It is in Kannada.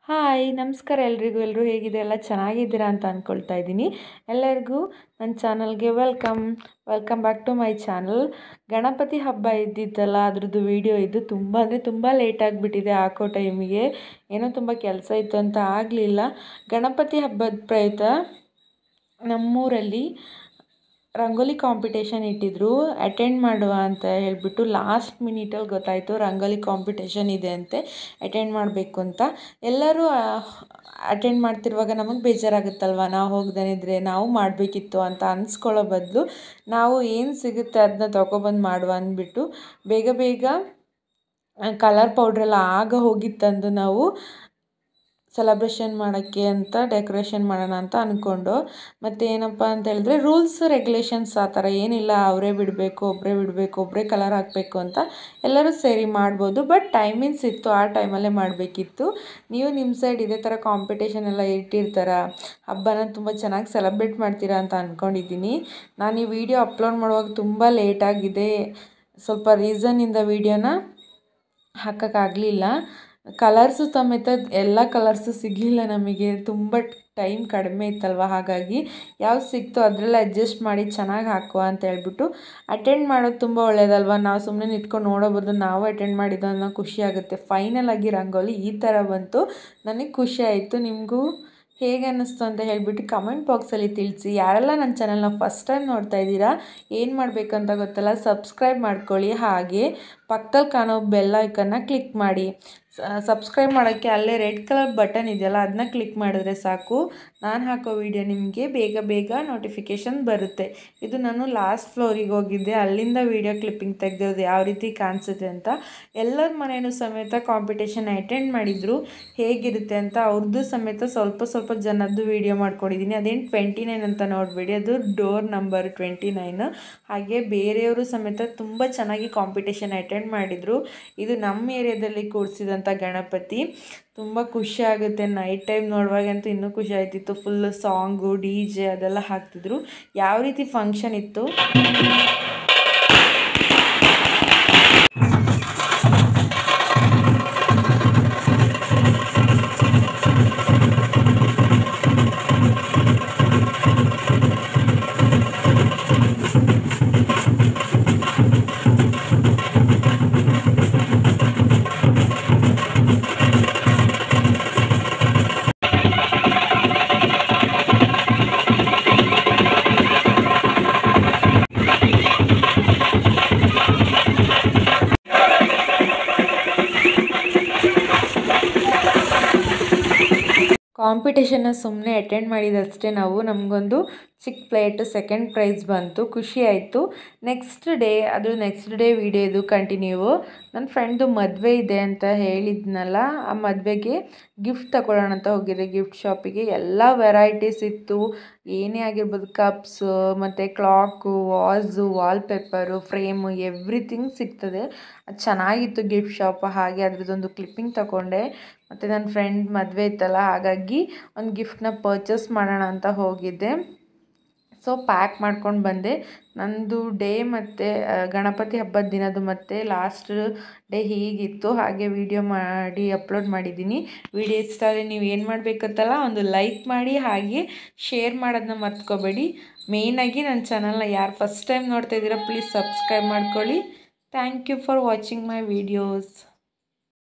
ಹಾಯ್ ನಮಸ್ಕಾರ ಎಲ್ರಿಗೂ ಎಲ್ಲರೂ ಹೇಗಿದೆ ಎಲ್ಲ ಚೆನ್ನಾಗಿದ್ದೀರಾ ಅಂತ ಅಂದ್ಕೊಳ್ತಾ ಇದ್ದೀನಿ ಎಲ್ಲರಿಗೂ ನನ್ನ ಚಾನಲ್ಗೆ welcome welcome back to my channel Ganapati ಹಬ್ಬ ಇದ್ದಿದ್ದಲ್ಲ ಅದ್ರದ್ದು ವಿಡಿಯೋ ಇದು ತುಂಬ ಅಂದರೆ ತುಂಬ ಲೇಟ್ ಆಗಿಬಿಟ್ಟಿದೆ ಹಾಕೋ ಟೈಮಿಗೆ ಏನೋ ತುಂಬ ಕೆಲಸ ಇತ್ತು ಅಂತ ಆಗಲಿಲ್ಲ ಗಣಪತಿ ಹಬ್ಬದ ಪ್ರಯುಕ್ತ ನಮ್ಮೂರಲ್ಲಿ ರಂಗೋಲಿ ಕಾಂಪಿಟೇಷನ್ ಇಟ್ಟಿದ್ರು ಅಟೆಂಡ್ ಮಾಡುವ ಅಂತ ಹೇಳಿಬಿಟ್ಟು ಲಾಸ್ಟ್ ಮಿನಿಟಲ್ಲಿ ಗೊತ್ತಾಯಿತು ರಂಗೋಲಿ ಕಾಂಪಿಟೇಷನ್ ಇದೆ ಅಂತೆ ಅಟೆಂಡ್ ಮಾಡಬೇಕು ಅಂತ ಎಲ್ಲರೂ ಅಟೆಂಡ್ ಮಾಡ್ತಿರುವಾಗ ನಮಗೆ ಬೇಜಾರಾಗುತ್ತಲ್ವ ನಾವು ಹೋಗ್ದೇನಿದ್ರೆ ನಾವು ಮಾಡಬೇಕಿತ್ತು ಅಂತ ಅನ್ಸ್ಕೊಳ್ಳೋ ಬದಲು ನಾವು ಏನು ಸಿಗುತ್ತೆ ಅದನ್ನ ತೊಗೊಬಂದು ಮಾಡುವ ಅಂದ್ಬಿಟ್ಟು ಬೇಗ ಬೇಗ ಕಲರ್ ಪೌಡ್ರೆಲ್ಲ ಆಗ ಹೋಗಿತ್ತಂದು ನಾವು ಸೆಲೆಬ್ರೇಷನ್ ಮಾಡೋಕ್ಕೆ ಅಂತ ಡೆಕೋರೇಷನ್ ಮಾಡೋಣ ಅಂತ ಅಂದ್ಕೊಂಡು ಮತ್ತು ಏನಪ್ಪ ಅಂತ ಹೇಳಿದ್ರೆ ರೂಲ್ಸ್ ರೆಗ್ಯುಲೇಷನ್ಸ್ ಆ ಥರ ಏನಿಲ್ಲ ಅವರೇ ಬಿಡಬೇಕು ಒಬ್ಬರೇ ಬಿಡಬೇಕು ಒಬ್ಬರೇ ಕಲರ್ ಹಾಕಬೇಕು ಅಂತ ಎಲ್ಲರೂ ಸೇರಿ ಮಾಡ್ಬೋದು ಬಟ್ ಟೈಮಿಂಗ್ಸ್ ಇತ್ತು ಆ ಟೈಮಲ್ಲೇ ಮಾಡಬೇಕಿತ್ತು ನೀವು ನಿಮ್ಮ ಸೈಡ್ ಇದೇ ಥರ ಕಾಂಪಿಟೇಷನ್ ಎಲ್ಲ ಇಟ್ಟಿರ್ತಾರ ಹಬ್ಬನ ತುಂಬ ಚೆನ್ನಾಗಿ ಸೆಲೆಬ್ರೇಟ್ ಮಾಡ್ತೀರಾ ಅಂತ ಅಂದ್ಕೊಂಡಿದ್ದೀನಿ ನಾನು ಈ ವಿಡಿಯೋ ಅಪ್ಲೋಡ್ ಮಾಡುವಾಗ ತುಂಬ ಲೇಟಾಗಿದೆ ಸ್ವಲ್ಪ ರೀಸನ್ನಿಂದ ವೀಡಿಯೋನ ಹಾಕೋಕ್ಕಾಗಲಿಲ್ಲ ಕಲರ್ಸು ಸಮೇತ ಎಲ್ಲ ಕಲರ್ಸು ಸಿಗಲಿಲ್ಲ ನಮಗೆ ತುಂಬ ಟೈಮ್ ಕಡಿಮೆ ಇತ್ತಲ್ವ ಹಾಗಾಗಿ ಯಾವ್ದು ಸಿಕ್ತೋ ಅದರಲ್ಲೇ ಅಡ್ಜಸ್ಟ್ ಮಾಡಿ ಚೆನ್ನಾಗಿ ಹಾಕುವ ಅಂತ ಹೇಳ್ಬಿಟ್ಟು ಅಟೆಂಡ್ ಮಾಡೋದು ತುಂಬ ಒಳ್ಳೆಯದಲ್ವ ನಾವು ಸುಮ್ಮನೆ ನಿಂತ್ಕೊಂಡು ನೋಡೋ ಬದಲು ನಾವು ಅಟೆಂಡ್ ಮಾಡಿದ್ದು ಅನ್ನೋ ಖುಷಿ ಆಗುತ್ತೆ ಫೈನಲ್ ಆಗಿ ರಂಗೋಲಿ ಈ ಥರ ಬಂತು ನನಗೆ ಖುಷಿ ಆಯಿತು ನಿಮಗೂ ಹೇಗೆ ಅನ್ನಿಸ್ತು ಅಂತ ಹೇಳಿಬಿಟ್ಟು ಕಮೆಂಟ್ ಬಾಕ್ಸಲ್ಲಿ ತಿಳಿಸಿ ಯಾರೆಲ್ಲ ನನ್ನ ಚಾನಲ್ನ ಫಸ್ಟ್ ಟೈಮ್ ನೋಡ್ತಾ ಇದ್ದೀರಾ ಏನು ಮಾಡಬೇಕಂತ ಗೊತ್ತಲ್ಲ ಸಬ್ಸ್ಕ್ರೈಬ್ ಮಾಡ್ಕೊಳ್ಳಿ ಹಾಗೆ ಪಕ್ಕದಲ್ಲಿ ಕಾಣೋ ಬೆಲ್ ಐಕನ್ನ ಕ್ಲಿಕ್ ಮಾಡಿ ಸಬ್ಸ್ಕ್ರೈಬ್ ಮಾಡೋಕ್ಕೆ ಅಲ್ಲೇ ರೆಡ್ ಕಲರ್ ಬಟನ್ ಇದೆಯಲ್ಲ ಅದನ್ನ ಕ್ಲಿಕ್ ಮಾಡಿದ್ರೆ ಸಾಕು ನಾನು ಹಾಕೋ ವಿಡಿಯೋ ನಿಮಗೆ ಬೇಗ ಬೇಗ ನೋಟಿಫಿಕೇಷನ್ ಬರುತ್ತೆ ಇದು ನಾನು ಲಾಸ್ಟ್ ಫ್ಲೋರಿಗೆ ಹೋಗಿದ್ದೆ ಅಲ್ಲಿಂದ ವಿಡಿಯೋ ಕ್ಲಿಪ್ಪಿಂಗ್ ತೆಗೆದಿರೋದು ಯಾವ ರೀತಿ ಕಾಣಿಸುತ್ತೆ ಅಂತ ಎಲ್ಲರ ಮನೇನೂ ಸಮೇತ ಕಾಂಪಿಟೇಷನ್ ಅಟೆಂಡ್ ಮಾಡಿದರು ಹೇಗಿರುತ್ತೆ ಅಂತ ಅವ್ರದ್ದು ಸಮೇತ ಸ್ವಲ್ಪ ಸ್ವಲ್ಪ ಜನದ್ದು ವಿಡಿಯೋ ಮಾಡ್ಕೊಂಡಿದ್ದೀನಿ ಅದೇನು ಟ್ವೆಂಟಿ ನೈನ್ ಅಂತ ನೋಡಬೇಡಿ ಅದು ಡೋರ್ ನಂಬರ್ ಟ್ವೆಂಟಿ ನೈನ್ ಹಾಗೆ ಬೇರೆಯವರು ಸಮೇತ ತುಂಬ ಚೆನ್ನಾಗಿ ಕಾಂಪಿಟೇಷನ್ ಅಟೆಂಡ್ ಮಾಡಿದರು ಇದು ನಮ್ಮ ಏರಿಯಾದಲ್ಲಿ ಕೂಡಿಸಿದಂಥ ಗಣಪತಿ ತುಂಬ ಖುಷಿ ಆಗುತ್ತೆ ನೈಟ್ ಟೈಮ್ ನೋಡುವಾಗಂತೂ ಇನ್ನೂ ಖುಷಿ ಆಯ್ತಿತ್ತು ಫುಲ್ಲು ಸಾಂಗು ಡಿ ಜೆ ಅದೆಲ್ಲ ಹಾಕ್ತಿದ್ರು ಯಾವ ರೀತಿ ಫಂಕ್ಷನ್ ಇತ್ತು ಕಾಂಪಿಟೇಷನ್ನ ಸುಮ್ಮನೆ ಅಟೆಂಡ್ ಮಾಡಿದಷ್ಟೇ ನಾವು ನಮಗೊಂದು ಚಿಕ್ಕ ಪ್ಲೇಟ್ ಸೆಕೆಂಡ್ ಪ್ರೈಸ್ ಬಂತು ಖುಷಿ ಆಯಿತು ನೆಕ್ಸ್ಟ್ ಡೇ ಅದು ನೆಕ್ಸ್ಟ್ ಡೇ ವಿಡಿಯೋ ಇದು ಕಂಟಿನ್ಯೂ ನನ್ನ ಫ್ರೆಂಡ್ದು ಮದುವೆ ಇದೆ ಅಂತ ಹೇಳಿದ್ನಲ್ಲ ಆ ಮದುವೆಗೆ ಗಿಫ್ಟ್ ತಗೊಳ್ಳೋಣ ಅಂತ ಹೋಗಿದ್ದೆ ಗಿಫ್ಟ್ ಶಾಪಿಗೆ ಎಲ್ಲ ವೆರೈಟೀಸ್ ಇತ್ತು ಏನೇ ಆಗಿರ್ಬೋದು ಕಪ್ಸು ಮತ್ತು clock vase wallpaper frame everything ಸಿಗ್ತದೆ ಅದು ಚೆನ್ನಾಗಿತ್ತು ಗಿಫ್ಟ್ ಶಾಪ್ ಹಾಗೆ ಅದ್ರದ್ದೊಂದು ಕ್ಲಿಪ್ಪಿಂಗ್ ತಗೊಂಡೆ ಮತ್ತು ನನ್ನ ಫ್ರೆಂಡ್ ಮದುವೆ ಇತ್ತಲ್ಲ ಹಾಗಾಗಿ ಒಂದು ಗಿಫ್ಟನ್ನ ಪರ್ಚೇಸ್ ಮಾಡೋಣ ಅಂತ ಹೋಗಿದ್ದೆ ಸೊ ಪ್ಯಾಕ್ ಮಾಡ್ಕೊಂಡು ಬಂದೆ ನಂದು ಡೇ ಮತ್ತು ಗಣಪತಿ ಹಬ್ಬದ ದಿನದ್ದು ಮತ್ತು ಲಾಸ್ಟ್ ಡೇ ಹೀಗಿತ್ತು ಹಾಗೆ ವಿಡಿಯೋ ಮಾಡಿ ಅಪ್ಲೋಡ್ ಮಾಡಿದ್ದೀನಿ ವಿಡಿಯೋ ಇಷ್ಟ ಆದರೆ ನೀವು ಏನು ಮಾಡಬೇಕಂತಲ್ಲ ಒಂದು ಲೈಕ್ ಮಾಡಿ ಹಾಗೆ ಶೇರ್ ಮಾಡೋದನ್ನ ಮರ್ತ್ಕೋಬೇಡಿ ಮೇಯ್ನಾಗಿ ನನ್ನ ಚಾನಲ್ನ ಯಾರು ಫಸ್ಟ್ ಟೈಮ್ ನೋಡ್ತಾ ಇದ್ದೀರಾ ಪ್ಲೀಸ್ ಸಬ್ಸ್ಕ್ರೈಬ್ ಮಾಡ್ಕೊಳ್ಳಿ thank you for watching my videos